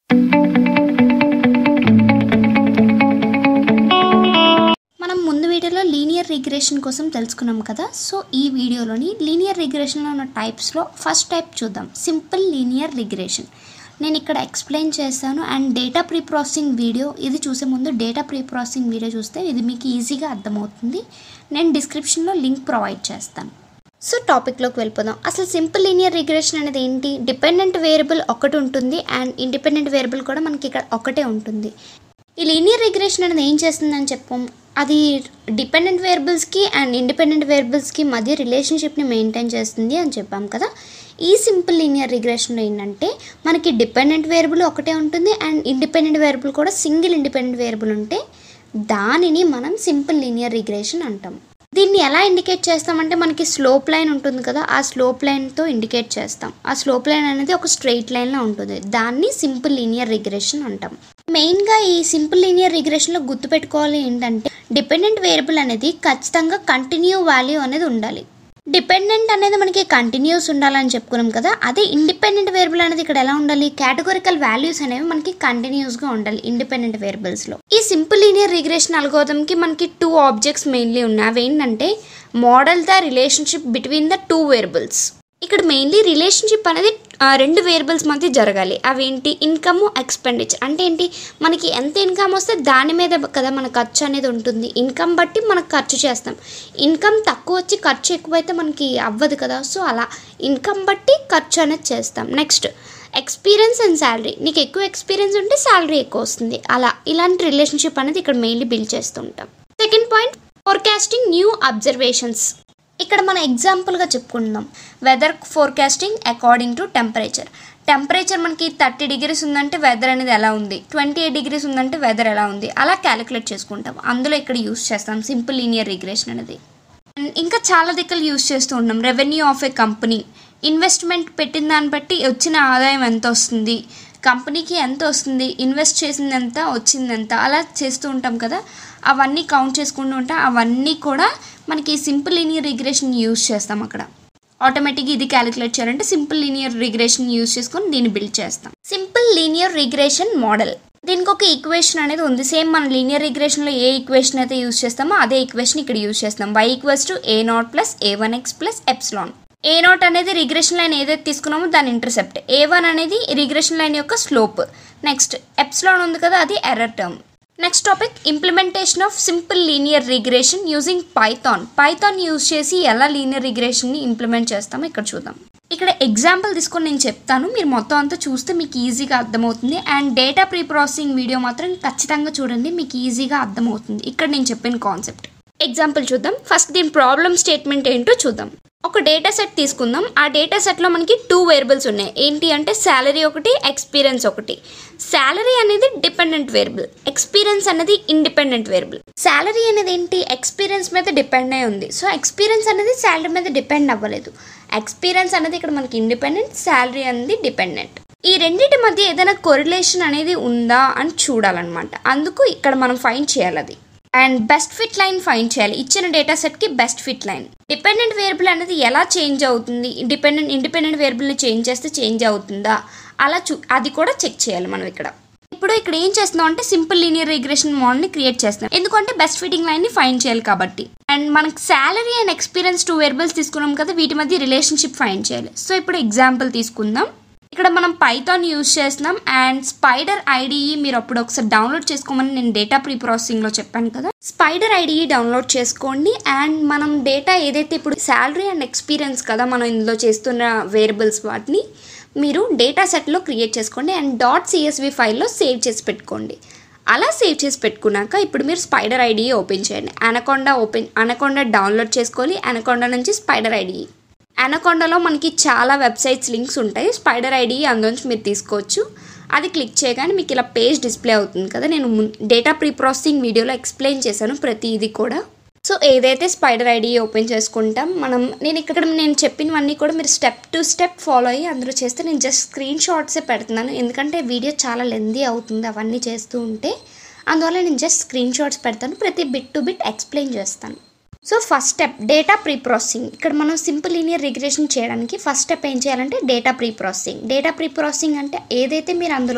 మనం ముందు వీడియోలో లీనియర్ రిగ్రెషన్ కోసం తెలుసుకున్నాం కదా సో ఈ వీడియోలోని లీనియర్ రిగ్రెషన్లో ఉన్న టైప్స్లో ఫస్ట్ టైప్ చూద్దాం సింపుల్ లీనియర్ రిగ్రెషన్ నేను ఇక్కడ ఎక్స్ప్లెయిన్ చేస్తాను and data preprocessing video ఇది చూసే ముందు డేటా ప్రీ ప్రాసెసింగ్ వీడియో చూస్తే ఇది మీకు ఈజీగా అర్థమవుతుంది నేను డిస్క్రిప్షన్లో లింక్ ప్రొవైడ్ చేస్తాను సో టాపిక్లోకి వెళ్ళిపోదాం అసలు సింపుల్ లీనియర్ రిగ్రెషన్ అనేది ఏంటి డిపెండెంట్ వేరియబుల్ ఒకటి ఉంటుంది అండ్ ఇండిపెండెంట్ వేరియబుల్ కూడా మనకి ఇక్కడ ఒకటే ఉంటుంది ఈ లీనియర్ రిగ్రెషన్ అనేది ఏం చేస్తుందని చెప్పాం అది డిపెండెంట్ వేరియబుల్స్కి అండ్ ఇండిపెండెంట్ వేరియబుల్స్కి మధ్య రిలేషన్షిప్ని మెయింటైన్ చేస్తుంది అని చెప్పాం కదా ఈ సింపుల్ లీనియర్ రిగ్రెషన్లో ఏంటంటే మనకి డిపెండెంట్ వేరియబుల్ ఒకటే ఉంటుంది అండ్ ఇండిపెండెంట్ వేరియబుల్ కూడా సింగిల్ ఇండిపెండెంట్ వేరియబుల్ ఉంటే దానిని మనం సింపుల్ లీనియర్ రిగ్రెషన్ అంటాం దీన్ని ఎలా ఇండికేట్ చేస్తామంటే మనకి స్లోప్ లైన్ ఉంటుంది కదా ఆ స్లోప్ లైన్తో ఇండికేట్ చేస్తాం ఆ స్లోప్ లైన్ అనేది ఒక స్ట్రెయిట్ లైన్లో ఉంటుంది దాన్ని సింపుల్ లీనియర్ రిగ్రెషన్ అంటాం మెయిన్గా ఈ సింపుల్ లీనియర్ రిగ్రెషన్లో గుర్తుపెట్టుకోవాలి ఏంటంటే డిపెండెంట్ వేరియబుల్ అనేది ఖచ్చితంగా కంటిన్యూ వాల్యూ అనేది ఉండాలి డిపెండెంట్ అనేది మనకి కంటిన్యూస్ ఉండాలని చెప్పుకున్నాం కదా అదే ఇండిపెండెంట్ వేరియబుల్ అనేది ఇక్కడ ఎలా ఉండాలి కేటగోరికల్ వాల్యూస్ అనేవి మనకి కంటిన్యూస్గా ఉండాలి ఇండిపెండెంట్ వేరియబుల్స్లో ఈ సింపుల్ లీనియర్ రిగ్రెషన్ అల్గోదంకి మనకి టూ ఆబ్జెక్ట్స్ మెయిన్లీ ఉన్నాయి అవి ఏంటంటే model the relationship between the two variables ఇక్కడ మెయిన్లీ రిలేషన్షిప్ అనేది ఆ, రెండు వేరియబుల్స్ మధ్య జరగాలి అవేంటి ఇన్కమ్ ఎక్స్పెండిచర్ అంటే ఏంటి మనకి ఎంత ఇన్కమ్ వస్తే దాని మీద కదా మన ఖర్చు అనేది ఉంటుంది ఇన్కమ్ బట్టి మనకు ఖర్చు చేస్తాం ఇన్కమ్ తక్కువ వచ్చి ఖర్చు ఎక్కువైతే మనకి అవ్వదు కదా సో అలా ఇన్కమ్ బట్టి ఖర్చు అనేది చేస్తాం నెక్స్ట్ ఎక్స్పీరియన్స్ అండ్ శాలరీ నీకు ఎక్కువ ఎక్స్పీరియన్స్ ఉంటే శాలరీ ఎక్కువ వస్తుంది అలా ఇలాంటి రిలేషన్షిప్ అనేది ఇక్కడ మెయిన్లీ బిల్డ్ చేస్తుంటాం second point forecasting new observations ఇక్కడ మన ఎగ్జాంపుల్గా చెప్పుకుందాం weather forecasting according to temperature temperature మనకి థర్టీ డిగ్రీస్ ఉందంటే వెదర్ అనేది ఎలా ఉంది ట్వంటీ ఎయిట్ డిగ్రీస్ ఉందంటే వెదర్ ఎలా ఉంది అలా క్యాలిక్యులేట్ చేసుకుంటాం అందులో ఇక్కడ యూస్ చేస్తాం సింపుల్ లీనియర్ రిగ్రెషన్ అనేది And ఇంకా చాలా దిక్కులు యూస్ చేస్తూ ఉంటాం revenue of a company investment పెట్టిన దాన్ని బట్టి వచ్చిన ఆదాయం ఎంత వస్తుంది కంపెనీకి ఎంత వస్తుంది ఇన్వెస్ట్ చేసింది ఎంత వచ్చింది ఎంత అలా చేస్తూ ఉంటాం కదా అవన్నీ కౌంట్ చేసుకుంటూ ఉంటాం అవన్నీ కూడా మనకి సింపుల్ లీనియర్ రిగ్రెషన్ యూస్ చేస్తాం అక్కడ ఆటోమేటిక్గా ఇది క్యాలిక్యులేట్ చేయాలంటే సింపుల్ లీనియర్ రిగ్రెషన్ యూస్ చేసుకొని దీన్ని బిల్డ్ చేస్తాం సింపుల్ లీనియర్ రిగ్రెషన్ మోడల్ దీనికి ఒక ఈక్వేషన్ అనేది ఉంది సేమ్ మన లీనియర్ రిగ్రెషన్లో ఏ ఈక్వేషన్ అయితే యూస్ చేస్తామో అదే ఈక్వేషన్ ఇక్కడ యూస్ చేస్తాం y equals to a not plus a one x plus epsilon a not అనేది రిగ్రెషన్ లైన్ ఏదైతే తీసుకున్నామో దాని ఇంటర్సెప్ట్ ఏ వన్ అనేది రిగ్రెషన్ లైన్ యొక్క స్లోప్ నెక్స్ట్ ఎప్సిలాన్ ఉంది కదా అది error term next topic implementation of simple linear regression using Python Python use చేసి ఎలా లీనియర్ రిగ్రెషన్ని ఇంప్లిమెంట్ చేస్తామో ఇక్కడ చూద్దాం ఇక్కడ ఎగ్జాంపుల్ తీసుకొని నేను చెప్తాను మీరు మొత్తం అంతా చూస్తే మీకు ఈజీగా అర్థమవుతుంది and data preprocessing video మాత్రం ఖచ్చితంగా చూడండి మీకు ఈజీగా అర్థమవుతుంది ఇక్కడ నేను చెప్పిన కాన్సెప్ట్ ఎగ్జాంపుల్ చూద్దాం ఫస్ట్ దీని ప్రాబ్లమ్ స్టేట్మెంట్ ఏంటో చూద్దాం ఒక డేటా సెట్ తీసుకుందాం ఆ డేటా సెట్లో మనకి టూ వేరియబుల్స్ ఉన్నాయి ఏంటి అంటే శాలరీ ఒకటి ఎక్స్పీరియన్స్ ఒకటి శాలరీ అనేది డిపెండెంట్ వేరియబుల్ ఎక్స్పీరియన్స్ అనేది ఇండిపెండెంట్ వేరియబుల్ శాలరీ అనేది ఏంటి ఎక్స్పీరియన్స్ మీద డిపెండ్ అయి ఉంది సో ఎక్స్పీరియన్స్ అనేది శాలరీ మీద డిపెండ్ అవ్వలేదు ఎక్స్పీరియన్స్ అనేది ఇక్కడ మనకి ఇండిపెండెంట్ శాలరీ అనేది డిపెండెంట్ ఈ రెండింటి మధ్య ఏదైనా కొరిలేషన్ అనేది ఉందా అని చూడాలన్నమాట అందుకు ఇక్కడ మనం ఫైండ్ చేయాలి అది and best fit line find చేయాలి ఇచ్చిన డేటా సెట్కి best fit line dependent variable అనేది ఎలా చేంజ్ అవుతుంది డిపెండెంట్ ఇండిపెండెంట్ వేరియబుల్ని చేంజ్ చేస్తే చేంజ్ అవుతుందా అలా చూ అది కూడా చెక్ చేయాలి మనం ఇక్కడ ఇప్పుడు ఇక్కడ ఏం చేస్తున్నాం అంటే సింపుల్ లీనియర్ రిగ్రెషన్ మోడల్ని క్రియేట్ చేస్తున్నాం ఎందుకంటే బెస్ట్ ఫిట్టింగ్ లైన్ని ఫైండ్ చేయాలి కాబట్టి అండ్ మనకి salary and experience two variables తీసుకున్నాం కదా వీటి మధ్య రిలేషన్షిప్ ఫైండ్ చేయాలి సో ఇప్పుడు ఎగ్జాంపుల్ తీసుకుందాం ఇక్కడ మనం పైథాన్ యూజ్ చేస్తున్నాం అండ్ స్పైడర్ ఐడిఈ మీరు అప్పుడు ఒకసారి డౌన్లోడ్ చేసుకోమని నేను డేటా ప్రీ ప్రాసెసింగ్లో చెప్పాను కదా స్పైడర్ ఐడిఈ డౌన్లోడ్ చేసుకోండి అండ్ మనం డేటా ఏదైతే ఇప్పుడు శాలరీ అండ్ ఎక్స్పీరియన్స్ కదా మనం ఇందులో చేస్తున్న వేరియబుల్స్ వాటిని మీరు డేటా సెట్లో క్రియేట్ చేసుకోండి అండ్ డాట్ సిఎస్వి ఫైల్లో సేవ్ చేసి పెట్టుకోండి అలా సేవ్ చేసి పెట్టుకున్నాక ఇప్పుడు మీరు స్పైడర్ ఐడిఈ ఓపెన్ చేయండి అనకొండ ఓపెన్ అనకొండ డౌన్లోడ్ చేసుకోవాలి అనకొండ నుంచి స్పైడర్ ఐడిఈ అనకొండలో మనకి చాలా వెబ్సైట్స్ లింక్స్ ఉంటాయి స్పైడర్ ఐడి అందులోంచి మీరు తీసుకోవచ్చు అది క్లిక్ చేయగానే మీకు ఇలా పేజ్ డిస్ప్లే అవుతుంది కదా నేను డేటా ప్రీ ప్రాసెసింగ్ వీడియోలో ఎక్స్ప్లెయిన్ చేశాను ప్రతి ఇది కూడా సో ఏదైతే స్పైడర్ ఐడి ఓపెన్ చేసుకుంటాం మనం నేను ఇక్కడ నేను చెప్పినవన్నీ కూడా మీరు స్టెప్ టు స్టెప్ ఫాలో అయ్యి అందులో చేస్తే నేను జస్ట్ స్క్రీన్ షాట్సే పెడుతున్నాను ఎందుకంటే వీడియో చాలా లెందీ అవుతుంది అవన్నీ చేస్తూ ఉంటే అందువల్ల నేను జస్ట్ స్క్రీన్ షాట్స్ పెడతాను ప్రతి బిట్ టు బిట్ ఎక్స్ప్లెయిన్ చేస్తాను so first step data preprocessing ఇక్కడ మనం సింపుల్ లీనియర్ రిగ్రెషన్ చేయడానికి ఫస్ట్ స్టెప్ ఏం చేయాలంటే data preprocessing data preprocessing అంటే ఏదైతే మీరు అందులో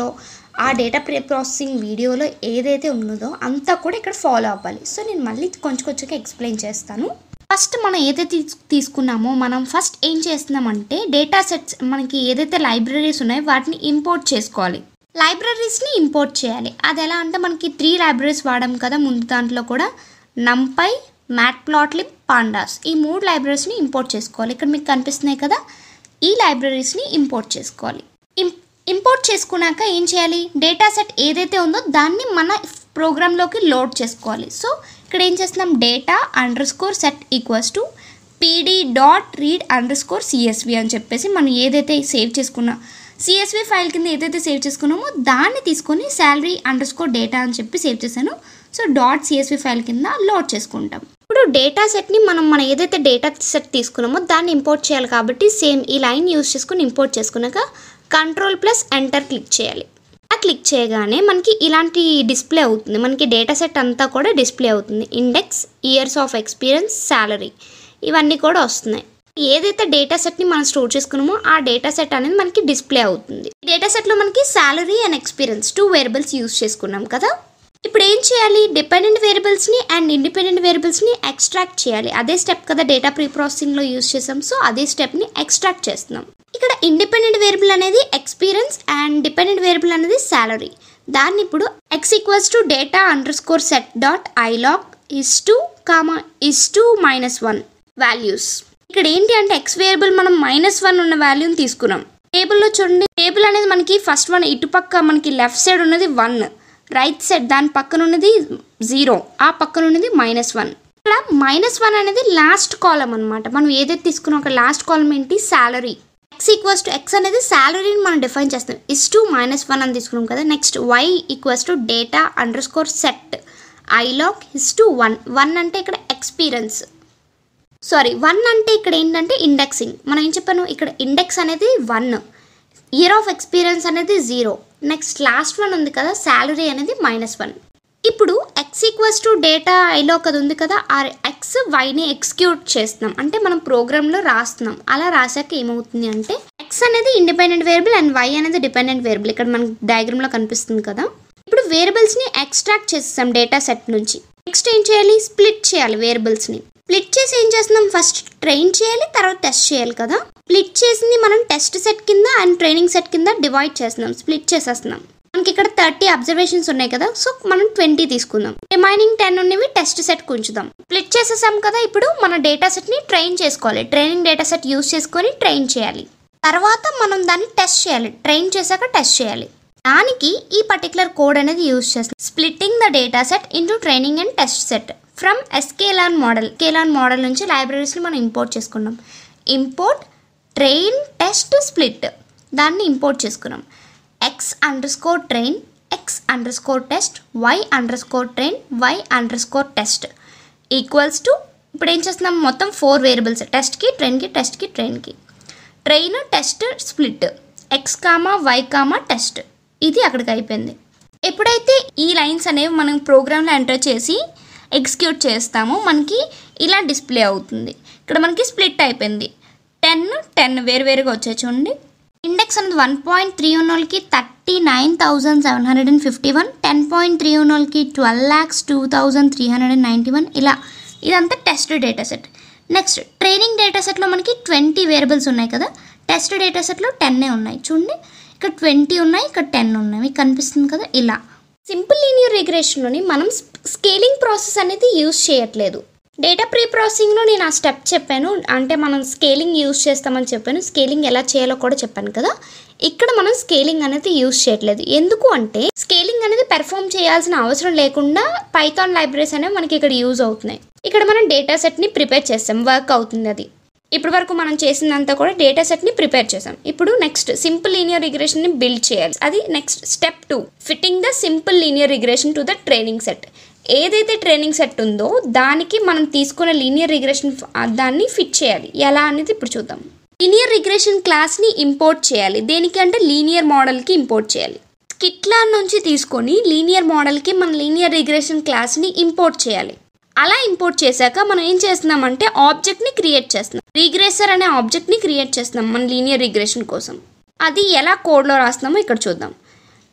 ఆ డేటా ప్రీ ప్రాసెసింగ్ వీడియోలో ఏదైతే ఉన్నదో అంతా కూడా ఇక్కడ ఫాలో అవ్వాలి సో నేను మళ్ళీ కొంచెం కొంచెంగా ఎక్స్ప్లెయిన్ చేస్తాను ఫస్ట్ మనం ఏదైతే తీస్- తీసుకున్నామో మనం ఫస్ట్ ఏం చేస్తున్నామంటే డేటా సెట్స్ మనకి ఏదైతే లైబ్రరీస్ ఉన్నాయో వాటిని ఇంపోర్ట్ చేసుకోవాలి లైబ్రరీస్ని ఇంపోర్ట్ చేయాలి అది ఎలా అంటే మనకి త్రీ లైబ్రరీస్ వాడాం కదా ముందు దాంట్లో కూడా నంపై మ్యాట్ ప్లాట్లిప్ పాండాస్ ఈ మూడు లైబ్రరీస్ని ఇంపోర్ట్ చేసుకోవాలి ఇక్కడ మీకు కనిపిస్తున్నాయి కదా ఈ లైబ్రరీస్ని ఇంపోర్ట్ చేసుకోవాలి ఇం- ఇంపోర్ట్ చేసుకున్నాక ఏం చేయాలి డేటా సెట్ ఏదైతే ఉందో దాన్ని మన ప్రోగ్రాంలోకి లోడ్ చేసుకోవాలి సో ఇక్కడ ఏం చేస్తున్నాం data underscore set equals to PD dot read underscore CSV అని చెప్పేసి మనం ఏదైతే సేవ్ చేసుకున్నా సిఎస్వి ఫైల్ కింద ఏదైతే సేవ్ చేసుకున్నామో దాన్ని తీసుకొని శాలరీ అండర్ స్కోర్ డేటా అని చెప్పి సేవ్ చేశాను సో డాట్ సిఎస్వి ఫైల్ కింద లోడ్ చేసుకుంటాం ఇప్పుడు డేటా సెట్ని మనం మనం ఏదైతే డేటా సెట్ తీసుకున్నామో దాన్ని ఇంపోర్ట్ చేయాలి కాబట్టి సేమ్ ఈ లైన్ యూస్ చేసుకుని ఇంపోర్ట్ చేసుకున్నాక కంట్రోల్ ప్లస్ ఎంటర్ క్లిక్ చేయాలి ఆ క్లిక్ చేయగానే మనకి ఇలాంటి డిస్ప్లే అవుతుంది మనకి డేటా సెట్ అంతా కూడా డిస్ప్లే అవుతుంది index years of experience salary ఇవన్నీ కూడా వస్తున్నాయి ఏదైతే డేటా సెట్ని మనం స్టోర్ చేసుకున్నామో ఆ డేటా సెట్ అనేది మనకి డిస్ప్లే అవుతుంది డేటా సెట్లో మనకి salary and experience two variables use చేసుకున్నాం కదా ఇప్పుడు ఏం చేయాలి డిపెండెంట్ వేరియబుల్స్ని అండ్ ఇండిపెండెంట్ వేరియబుల్స్ని ఎక్స్ట్రాక్ట్ చేయాలి అదే స్టెప్ కదా డేటా ప్రీ ప్రాసెసింగ్లో యూస్ చేసాం సో అదే స్టెప్ని ఎక్స్ట్రాక్ట్ చేస్తున్నాం ఇక్కడ ఇండిపెండెంట్ వేరియబుల్ అనేది ఎక్స్పీరియన్స్ అండ్ డిపెండెంట్ వేరియబుల్ అనేది శాలరీ దాన్ని ఇప్పుడు x equals to data underscore set dot iloc is to comma is to minus one values ఇక్కడ ఏంటి అంటే ఎక్స్ వేరియబుల్ మనం మైనస్ వన్ ఉన్న వాల్యూని తీసుకున్నాం టేబుల్లో చూడండి టేబుల్ అనేది మనకి ఫస్ట్ వన్ ఇటుపక్క మనకి లెఫ్ట్ సైడ్ ఉన్నది వన్ రైట్ సైడ్ దాని పక్కన ఉన్నది జీరో ఆ పక్కన ఉన్నది మైనస్ వన్ ఇక్కడ మైనస్ వన్ అనేది లాస్ట్ కాలం అనమాట మనం ఏదైతే తీసుకున్నాం ఒక లాస్ట్ కాలం ఏంటి salary x equals to x అనేది శాలరీని మనం డిఫైన్ చేస్తాం ఇస్ టు మైనస్ వన్ అని తీసుకున్నాం కదా next y equals to data underscore set iloc his to one one అంటే ఇక్కడ ఎక్స్పీరియన్స్ సారీ వన్ అంటే ఇక్కడ ఏంటంటే ఇండెక్సింగ్ మనం ఏం చెప్పాను ఇక్కడ ఇండెక్స్ అనేది వన్ ఇయర్ ఆఫ్ ఎక్స్పీరియన్స్ అనేది జీరో నెక్స్ట్ లాస్ట్ వన్ ఉంది కదా శాలరీ అనేది మైనస్ వన్ ఇప్పుడు x equals to data iloc అది ఉంది కదా ఆ ఎక్స్ వైని ఎక్స్క్యూట్ చేస్తున్నాం అంటే మనం ప్రోగ్రాంలో రాస్తున్నాం అలా రాశాక ఏమవుతుంది అంటే ఎక్స్ అనేది ఇండిపెండెంట్ వేరియబుల్ అండ్ వై అనేది డిపెండెంట్ వేరియబుల్ ఇక్కడ మనకి డయాగ్రామ్లో కనిపిస్తుంది కదా ఇప్పుడు వేరియబుల్స్ని ఎక్స్ట్రాక్ట్ చేస్తాం డేటా సెట్ నుంచి నెక్స్ట్ ఏం చేయాలి స్ప్లిట్ చేయాలి వేరియబుల్స్ని స్ప్లిట్ చేసి ఏం చేస్తున్నాం ఫస్ట్ ట్రైన్ చేయాలి తర్వాత టెస్ట్ చేయాలి కదా స్ప్లిట్ చేసింది మనం టెస్ట్ సెట్ కింద అండ్ ట్రైనింగ్ సెట్ కింద డివైడ్ చేస్తున్నాం స్ప్లిట్ చేసేస్తున్నాం మనకి ఇక్కడ థర్టీ అబ్జర్వేషన్స్ ఉన్నాయి కదా సో మనం ట్వంటీ తీసుకుందాం రిమైనింగ్ టెన్ ఉన్నవి టెస్ట్ సెట్ ఉంచుదాం స్ప్లిట్ చేసేసాం కదా ఇప్పుడు మన డేటా సెట్ని ట్రైన్ చేసుకోవాలి ట్రైనింగ్ డేటా సెట్ యూస్ చేసుకొని ట్రైన్ చేయాలి తర్వాత మనం దాన్ని టెస్ట్ చేయాలి ట్రైన్ చేశాక టెస్ట్ చేయాలి దానికి ఈ పర్టికులర్ కోడ్ అనేది యూస్ చేస్తాం splitting the data set into training and test set from sklearn model sklearn model నుంచి లైబ్రరీస్ని మనం ఇంపోర్ట్ చేసుకున్నాం ఇంపోర్ట్ ట్రైన్ టెస్ట్ స్ప్లిట్ దాన్ని ఇంపోర్ట్ చేసుకున్నాం x underscore train x underscore test y underscore train y underscore test equals to ఇప్పుడు ఏం చేస్తున్నాం మొత్తం ఫోర్ వేరియబుల్స్ టెస్ట్కి ట్రైన్కి టెస్ట్కి ట్రైన్కి train test split x comma y comma test ఇది అక్కడికి అయిపోయింది ఎప్పుడైతే ఈ లైన్స్ అనేవి మనం ప్రోగ్రాంలో ఎంటర్ చేసి ఎగ్జిక్యూట్ చేస్తామో మనకి ఇలా డిస్ప్లే అవుతుంది ఇక్కడ మనకి స్ప్లిట్ అయిపోయింది టెన్ టెన్ వేరు వేరుగా వచ్చాయి చూడండి ఇండెక్స్ అనేది వన్ పాయింట్ త్రీ ఉన్న వాళ్ళకి thirty nine thousand seven hundred and fifty one ten point three ఉన్న వాళ్ళకి twelve lakhs two thousand three hundred and ninety one ఇలా ఇదంతా test data set next training data సెట్లో మనకి ట్వంటీ వేరియబుల్స్ ఉన్నాయి కదా టెస్ట్ డేటా సెట్లో టెన్నే ఉన్నాయి చూడండి ఇక్కడ ట్వంటీ ఉన్నాయి ఇక్కడ టెన్ ఉన్నాయి మీకు కనిపిస్తుంది కదా ఇలా సింపుల్ లీనియర్ రిగ్రెషన్లోని మనం స్కేలింగ్ ప్రాసెస్ అనేది యూజ్ చేయట్లేదు డేటా ప్రీ ప్రాసెసింగ్లో నేను ఆ స్టెప్ చెప్పాను అంటే మనం స్కేలింగ్ యూజ్ చేస్తామని చెప్పాను స్కేలింగ్ ఎలా చేయాలో కూడా చెప్పాను కదా ఇక్కడ మనం స్కేలింగ్ అనేది యూజ్ చేయట్లేదు ఎందుకు అంటే స్కేలింగ్ అనేది పెర్ఫామ్ చేయాల్సిన అవసరం లేకుండా పైథాన్ లైబ్రరీస్ అనేవి మనకి ఇక్కడ యూజ్ అవుతున్నాయి ఇక్కడ మనం డేటా సెట్ని ప్రిపేర్ చేస్తాం వర్క్ అవుతుంది అది ఇప్పటి వరకు మనం చేసిందంతా కూడా డేటా సెట్ని ప్రిపేర్ చేసాం ఇప్పుడు నెక్స్ట్ సింపుల్ లీనియర్ రిగ్రెషన్ని బిల్డ్ చేయాలి అది next step two fitting the simple linear regression to the training set ఏదైతే ట్రైనింగ్ సెట్ ఉందో దానికి మనం తీసుకున్న లీనియర్ రిగ్రెషన్ దాన్ని ఫిట్ చేయాలి ఎలా అనేది ఇప్పుడు చూద్దాం లీనియర్ రిగ్రెషన్ క్లాస్ని ఇంపోర్ట్ చేయాలి దేనికి అంటే లీనియర్ మోడల్కి ఇంపోర్ట్ చేయాలి స్కిట్లా నుంచి తీసుకొని లీనియర్ మోడల్కి మన లీనియర్ రిగ్రెషన్ క్లాస్ని ఇంపోర్ట్ చేయాలి అలా ఇంపోర్ట్ చేశాక మనం ఏం చేస్తున్నామంటే ఆబ్జెక్ట్ని క్రియేట్ చేస్తున్నాం రిగ్రెసర్ అనే ఆబ్జెక్ట్ని క్రియేట్ చేస్తున్నాం మన లీనియర్ రిగ్రెషన్ కోసం అది ఎలా కోడ్లో రాస్తున్నామో ఇక్కడ చూద్దాం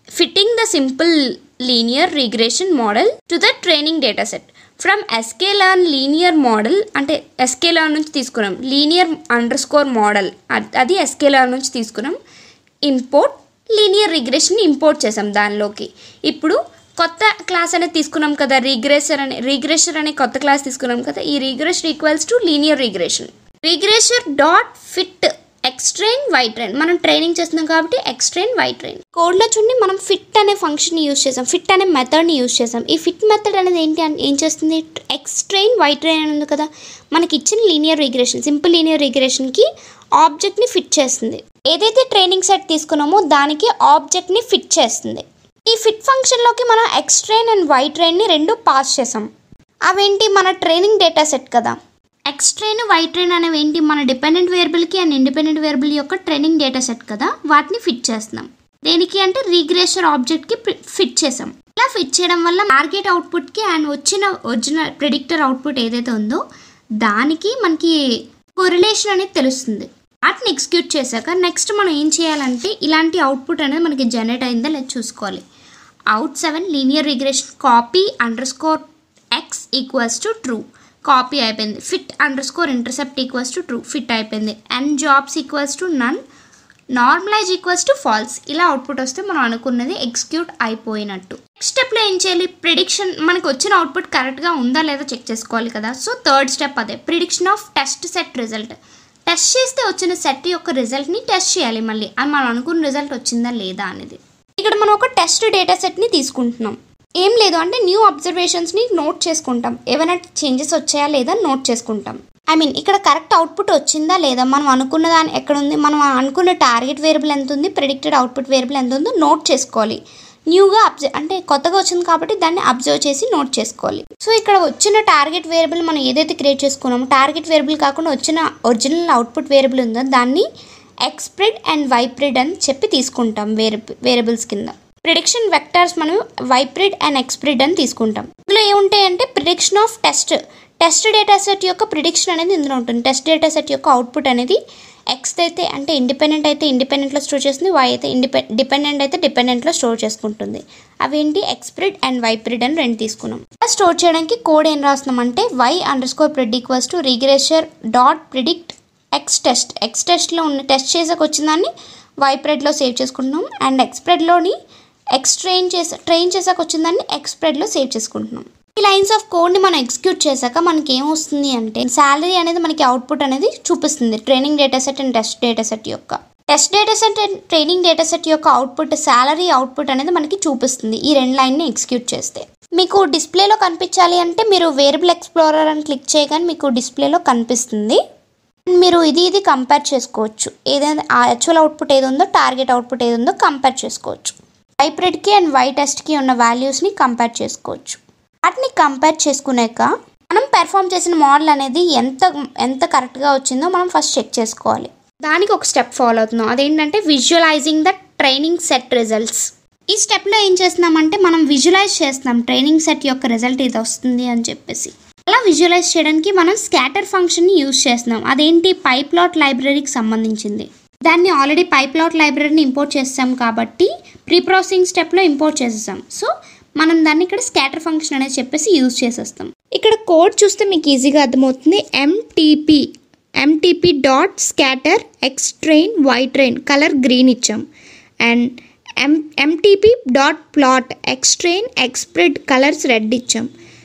fitting the simple linear regression model to the training data set from sklearn linear model అంటే ఎస్కేలాన్ నుంచి తీసుకున్నాం లీనియర్ అండర్ స్కోర్ మోడల్ అది ఎస్కేలాన్ నుంచి తీసుకున్నాం ఇంపోర్ట్ లీనియర్ రిగ్రెషన్ ఇంపోర్ట్ చేసాం దానిలోకి ఇప్పుడు కొత్త క్లాస్ అనేది తీసుకున్నాం కదా రిగ్రెసర్ అనే రిగ్రెషర్ అనే కొత్త క్లాస్ తీసుకున్నాం కదా ఈ regression equals to linear regression regressor dot fit x train y train మనం ట్రైనింగ్ చేస్తున్నాం కాబట్టి ఎక్స్ట్రైన్ వై ట్రైన్ కోడ్లో చూడండి మనం ఫిట్ అనే ఫంక్షన్ యూస్ చేసాం ఫిట్ అనే మెథడ్ని యూస్ చేసాం ఈ ఫిట్ మెథడ్ అనేది ఏంటి అని ఏం చేస్తుంది ఎక్స్ట్రైన్ వై ట్రైన్ అని ఉంది కదా మనకి ఇచ్చిన లీనియర్ రిగ్రెషన్ సింపుల్ లీనియర్ రిగ్రెషన్కి ఆబ్జెక్ట్ని ఫిట్ చేస్తుంది ఏదైతే ట్రైనింగ్ సెట్ తీసుకున్నామో దానికి ఆబ్జెక్ట్ని ఫిట్ చేస్తుంది ఈ ఫిట్ ఫంక్షన్లోకి మనం ఎక్స్ట్రైన్ అండ్ వై ట్రైన్ని రెండు పాస్ చేసాం అవేంటి మన ట్రైనింగ్ డేటా సెట్ కదా ఎక్స్ట్రైన్ వై ట్రైన్ అనేవి ఏంటి మన డిపెండెంట్ వేరియబుల్కి అండ్ ఇండిపెండెంట్ వేరియబుల్ యొక్క ట్రైనింగ్ డేటా సెట్ కదా వాటిని ఫిట్ చేస్తున్నాం దేనికి అంటే రీగ్రేషర్ ఆబ్జెక్ట్కి ఫిట్ చేసాం ఇలా ఫిట్ చేయడం వల్ల టార్గెట్ అవుట్పుట్కి అండ్ వచ్చిన ఒరిజినల్ ప్రిడిక్టర్ అవుట్పుట్ ఏదైతే ఉందో దానికి మనకి కొరిలేషన్ అనేది తెలుస్తుంది వాటిని ఎగ్జిక్యూట్ చేశాక నెక్స్ట్ మనం ఏం చేయాలంటే ఇలాంటి అవుట్పుట్ అనేది మనకి జనరేట్ అయిందా లేదా చూసుకోవాలి out seven linear regression copy underscore x equals to true copy అయిపోయింది fit underscore intercept equals to true fit అయిపోయింది and jobs equals to none normalize equals to false ఇలా output వస్తే మనం అనుకున్నది execute అయిపోయినట్టు next స్టెప్లో ఏం చేయాలి ప్రిడిక్షన్ మనకు వచ్చిన అవుట్పుట్ కరెక్ట్గా ఉందా లేదా చెక్ చేసుకోవాలి కదా సో థర్డ్ స్టెప్ అదే prediction of test set result test చేస్తే వచ్చిన సెట్ యొక్క రిజల్ట్ని టెస్ట్ చేయాలి మళ్ళీ అది మనం అనుకున్న రిజల్ట్ వచ్చిందా లేదా అనేది ఇక్కడ మనం ఒక టెస్ట్ డేటా సెట్ని తీసుకుంటున్నాం ఏం లేదు అంటే న్యూ అబ్జర్వేషన్స్ని నోట్ చేసుకుంటాం ఏమైనా చేంజెస్ వచ్చాయా లేదా నోట్ చేసుకుంటాం ఐ మీన్ ఇక్కడ కరెక్ట్ అవుట్పుట్ వచ్చిందా లేదా మనం అనుకున్న దాని ఎక్కడ ఉంది మనం అనుకున్న టార్గెట్ వేరియబుల్ ఎంత ఉంది ప్రిడిక్టెడ్ అవుట్పుట్ వేరియబుల్ ఎంత ఉందో నోట్ చేసుకోవాలి న్యూగా అబ్జర్వ్ అంటే కొత్తగా వచ్చింది కాబట్టి దాన్ని అబ్జర్వ్ చేసి నోట్ చేసుకోవాలి సో ఇక్కడ వచ్చిన టార్గెట్ వేరియబుల్ మనం ఏదైతే క్రియేట్ చేసుకున్నామో టార్గెట్ వేరియబుల్ కాకుండా వచ్చిన ఒరిజినల్ అవుట్పుట్ వేరియబుల్ ఉందో దాన్ని ఎక్స్ప్రెడ్ అండ్ వైప్రిడ్ అని చెప్పి తీసుకుంటాం వేరే వేరియబుల్స్ కింద ప్రిడిక్షన్ వెక్టర్స్ మనం వైప్రిడ్ అండ్ ఎక్స్ప్రిడ్ అని తీసుకుంటాం ఇందులో ఏముంటాయంటే prediction of test test data set యొక్క ప్రిడిక్షన్ అనేది ఇందులో ఉంటుంది టెస్ట్ డేటా సెట్ యొక్క అవుట్పుట్ అనేది ఎక్స్ అయితే అంటే ఇండిపెండెంట్ అయితే ఇండిపెండెంట్లో స్టోర్ చేస్తుంది వై అయితే ఇండిపె డిపెండెంట్ అయితే డిపెండెంట్లో స్టోర్ చేసుకుంటుంది అవేంటి ఎక్స్ప్రిడ్ అండ్ వైప్రిడ్ అని రెండు తీసుకున్నాం స్టోర్ చేయడానికి కోడ్ ఏం రాస్తున్నాం అంటే y underscore pred equals to regressor dot predict x test x టెస్ట్లో ఉన్న టెస్ట్ చేసాక వచ్చిన దాన్ని వైప్రెడ్లో సేవ్ చేసుకుంటున్నాం అండ్ ఎక్స్ప్రెడ్లోని ఎక్స్ ట్రైన్ చేసా ట్రైన్ చేసాక వచ్చిన దాన్ని ఎక్స్ప్రెడ్లో సేవ్ చేసుకుంటున్నాం ఈ లైన్స్ ఆఫ్ కోడ్ని మనం ఎగ్జిక్యూట్ చేశాక మనకి ఏమొస్తుంది అంటే శాలరీ అనేది మనకి అవుట్పుట్ అనేది చూపిస్తుంది training data set and test data set యొక్క test data set and training data set యొక్క అవుట్పుట్ శాలరీ అవుట్పుట్ అనేది మనకి చూపిస్తుంది ఈ రెండు లైన్ని ఎగ్జిక్యూట్ చేస్తే మీకు డిస్ప్లేలో కనిపించాలి అంటే మీరు వేరియబుల్ ఎక్స్ప్లోరర్ అని క్లిక్ చేయగానే మీకు డిస్ప్లేలో కనిపిస్తుంది మీరు ఇది ఇది కంపేర్ చేసుకోవచ్చు ఏదైనా ఆ యాక్చువల్ అవుట్పుట్ ఏది ఉందో టార్గెట్ అవుట్పుట్ ఏది ఉందో కంపేర్ చేసుకోవచ్చు హైబ్రిడ్కి అండ్ వై టెస్ట్కి ఉన్న వాల్యూస్ని కంపేర్ చేసుకోవచ్చు వాటిని కంపేర్ చేసుకున్నాక మనం పెర్ఫామ్ చేసిన మోడల్ అనేది ఎంత ఎంత కరెక్ట్గా వచ్చిందో మనం ఫస్ట్ చెక్ చేసుకోవాలి దానికి ఒక స్టెప్ ఫాలో అవుతున్నాం అదేంటంటే visualizing the training set results ఈ స్టెప్లో ఏం చేస్తున్నామంటే మనం విజువలైజ్ చేస్తున్నాం ట్రైనింగ్ సెట్ యొక్క రిజల్ట్ ఇది వస్తుంది అని చెప్పేసి అలా విజువలైజ్ చేయడానికి మనం స్కాటర్ ఫంక్షన్ని యూజ్ చేస్తున్నాం అదేంటి పైప్లాట్ లైబ్రరీకి సంబంధించింది దాన్ని ఆల్రెడీ పైప్లాట్ లైబ్రరీని ఇంపోర్ట్ చేస్తాం కాబట్టి ప్రీ ప్రాసెసింగ్ స్టెప్లో ఇంపోర్ట్ చేసేసాం సో మనం దాన్ని ఇక్కడ స్కాటర్ ఫంక్షన్ అనేది చెప్పేసి యూజ్ చేసేస్తాం ఇక్కడ కోడ్ చూస్తే మీకు ఈజీగా అర్థమవుతుంది MTP MTP dot scatter x train y train colour green ఇచ్చాం and M MTP dot plot x train x pred colours red ఇచ్చాం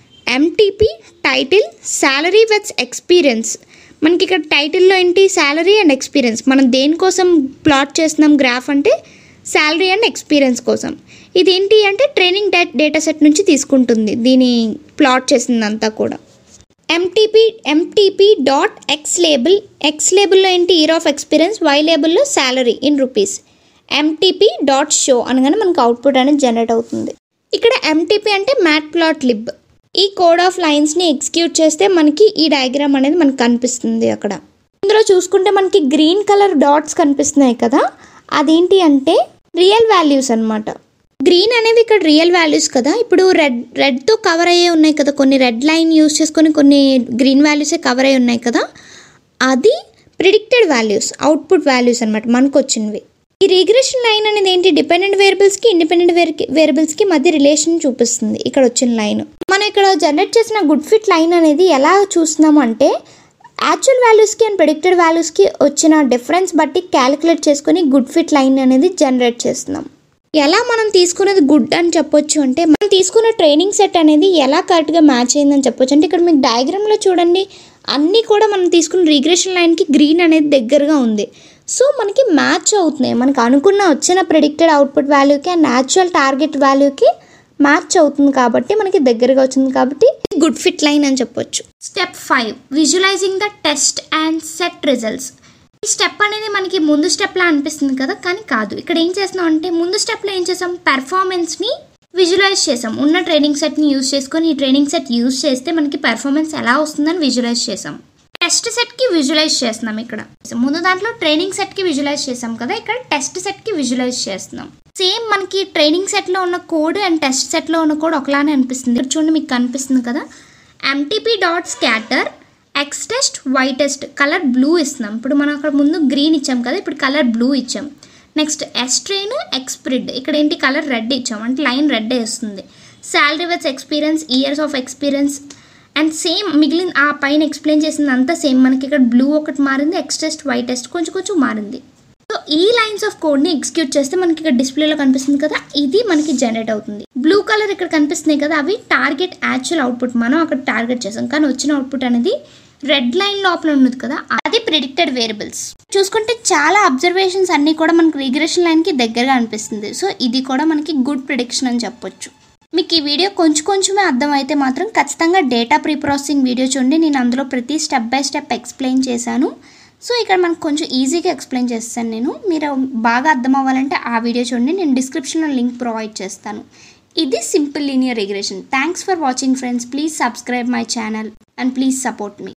MTP title salary with experience మనకి ఇక్కడ టైటిల్లో ఏంటి శాలరీ అండ్ ఎక్స్పీరియన్స్ మనం దేనికోసం ప్లాట్ చేస్తున్నాం గ్రాఫ్ అంటే శాలరీ అండ్ ఎక్స్పీరియన్స్ కోసం ఇదేంటి అంటే ట్రైనింగ్ డే డేటా సెట్ నుంచి తీసుకుంటుంది దీని ప్లాట్ చేసిందంతా కూడా MTP MTP dot x label x లేబుల్లో ఏంటి ఇయర్ ఆఫ్ ఎక్స్పీరియన్స్ వై లేబుల్లో salary in rupees MTP dot show అనగానే మనకు అవుట్పుట్ అనేది జనరేట్ అవుతుంది ఇక్కడ ఎంటీపీ అంటే మ్యాట్ ప్లాట్ లిబ్ ఈ కోడ్ ఆఫ్ లైన్స్ని ఎగ్జిక్యూట్ చేస్తే మనకి ఈ డయాగ్రామ్ అనేది మనకు కనిపిస్తుంది అక్కడ ఇందులో చూసుకుంటే మనకి గ్రీన్ కలర్ డాట్స్ కనిపిస్తున్నాయి కదా అదేంటి అంటే రియల్ వాల్యూస్ అనమాట గ్రీన్ అనేవి ఇక్కడ రియల్ వాల్యూస్ కదా ఇప్పుడు రెడ్ రెడ్తో కవర్ అయ్యే ఉన్నాయి కదా కొన్ని రెడ్ లైన్ యూస్ చేసుకొని కొన్ని గ్రీన్ వాల్యూసే కవర్ అయ్యి ఉన్నాయి కదా అది ప్రిడిక్టెడ్ వాల్యూస్ అవుట్పుట్ వాల్యూస్ అనమాట మనకు వచ్చినవి ఈ రిగ్రెషన్ లైన్ అనేది ఏంటి డిపెండెంట్ వేరియబుల్స్కి ఇండిపెండెంట్ వేరియబుల్స్కి మధ్య రిలేషన్ చూపిస్తుంది ఇక్కడ వచ్చిన లైన్ మనం ఇక్కడ జనరేట్ చేసిన గుడ్ ఫిట్ లైన్ అనేది ఎలా చూస్తున్నాము అంటే యాక్చువల్ వాల్యూస్కి అండ్ ప్రిడిక్టెడ్ వాల్యూస్కి వచ్చిన డిఫరెన్స్ బట్టి క్యాలిక్యులేట్ చేసుకొని గుడ్ ఫిట్ లైన్ అనేది జనరేట్ చేస్తున్నాం ఎలా మనం తీసుకునేది గుడ్ అని చెప్పొచ్చు అంటే మనం తీసుకున్న ట్రైనింగ్ సెట్ అనేది ఎలా కరెక్ట్గా మ్యాచ్ అయిందని చెప్పొచ్చు అంటే ఇక్కడ మీకు డయాగ్రామ్లో చూడండి అన్నీ కూడా మనం తీసుకున్న రిగ్రెషన్ లైన్కి గ్రీన్ అనేది దగ్గరగా ఉంది సో మనకి మ్యాచ్ అవుతున్నాయి మనకి అనుకున్న వచ్చిన ప్రిడిక్టెడ్ అవుట్పుట్ వాల్యూకి అండ్ యాక్చువల్ టార్గెట్ వాల్యూకి మ్యాచ్ అవుతుంది కాబట్టి మనకి దగ్గరగా వచ్చింది కాబట్టి గుడ్ ఫిట్ లైన్ అని చెప్పొచ్చు step five visualizing the test and set results ఈ స్టెప్ అనేది మనకి ముందు స్టెప్లా అనిపిస్తుంది కదా కానీ కాదు ఇక్కడ ఏం చేస్తున్నాం అంటే ముందు స్టెప్లో ఏం చేసాం పెర్ఫార్మెన్స్ని విజువలైజ్ చేసాం ఉన్న ట్రైనింగ్ సెట్ని యూజ్ చేసుకొని ఈ ట్రైనింగ్ సెట్ యూజ్ చేస్తే మనకి పెర్ఫార్మెన్స్ ఎలా వస్తుందని విజువలైజ్ చేసాం టెస్ట్ సెట్కి విజువలైజ్ చేస్తున్నాం ఇక్కడ ముందు దాంట్లో ట్రైనింగ్ సెట్కి విజువలైజ్ చేసాం కదా ఇక్కడ టెస్ట్ సెట్కి విజువలైజ్ చేస్తున్నాం సేమ్ మనకి ట్రైనింగ్ సెట్లో ఉన్న కోడ్ అండ్ టెస్ట్ సెట్లో ఉన్న కోడ్ ఒకలానే అనిపిస్తుంది ఇక్కడ చూడండి మీకు కనిపిస్తుంది కదా MTP dot scatter X test why test colour blue ఇస్తున్నాం ఇప్పుడు మనం అక్కడ ముందు గ్రీన్ ఇచ్చాం కదా ఇప్పుడు కలర్ బ్లూ ఇచ్చాం నెక్స్ట్ ఎస్ ట్రైన్ ఎక్స్ప్రిడ్ ఇక్కడ ఏంటి కలర్ రెడ్ ఇచ్చాం అంటే లైన్ రెడ్ వేస్తుంది salary with experience years of experience and same మిగిలిన ఆ పైన ఎక్స్ప్లెయిన్ చేసింది అంతా సేమ్ మనకి ఇక్కడ బ్లూ ఒకటి మారింది ఎక్స్ టెస్ట్ వై టెస్ట్ కొంచెం కొంచెం మారింది సో ఈ లైన్స్ ఆఫ్ కోడ్ని ఎగ్జిక్యూట్ చేస్తే మనకి ఇక్కడ డిస్ప్లేలో కనిపిస్తుంది కదా ఇది మనకి జనరేట్ అవుతుంది బ్లూ కలర్ ఇక్కడ కనిపిస్తున్నాయి కదా అవి టార్గెట్ యాక్చువల్ అవుట్పుట్ మనం అక్కడ టార్గెట్ చేసాం కానీ వచ్చిన అవుట్పుట్ అనేది రెడ్ లైన్ లోపల ఉన్నది కదా అది ప్రిడిక్టెడ్ వేరియబుల్స్ చూసుకుంటే చాలా అబ్జర్వేషన్స్ అన్నీ కూడా మనకి రిగ్రెషన్ లైన్కి దగ్గరగా అనిపిస్తుంది సో ఇది కూడా మనకి గుడ్ ప్రిడిక్షన్ అని చెప్పొచ్చు మీకు ఈ వీడియో కొంచెం కొంచెమే అర్థమైతే మాత్రం ఖచ్చితంగా డేటా ప్రీ ప్రాసెసింగ్ వీడియో చూడండి నేను అందులో ప్రతి స్టెప్ బై స్టెప్ ఎక్స్ప్లెయిన్ చేశాను సో ఇక్కడ మనకు కొంచెం ఈజీగా ఎక్స్ప్లెయిన్ చేస్తాను నేను మీరు బాగా అర్థం అవ్వాలంటే ఆ వీడియో చూడండి నేను డిస్క్రిప్షన్లో లింక్ ప్రొవైడ్ చేస్తాను ఇది simple linear regression thanks for watching friends please subscribe my channel and please support me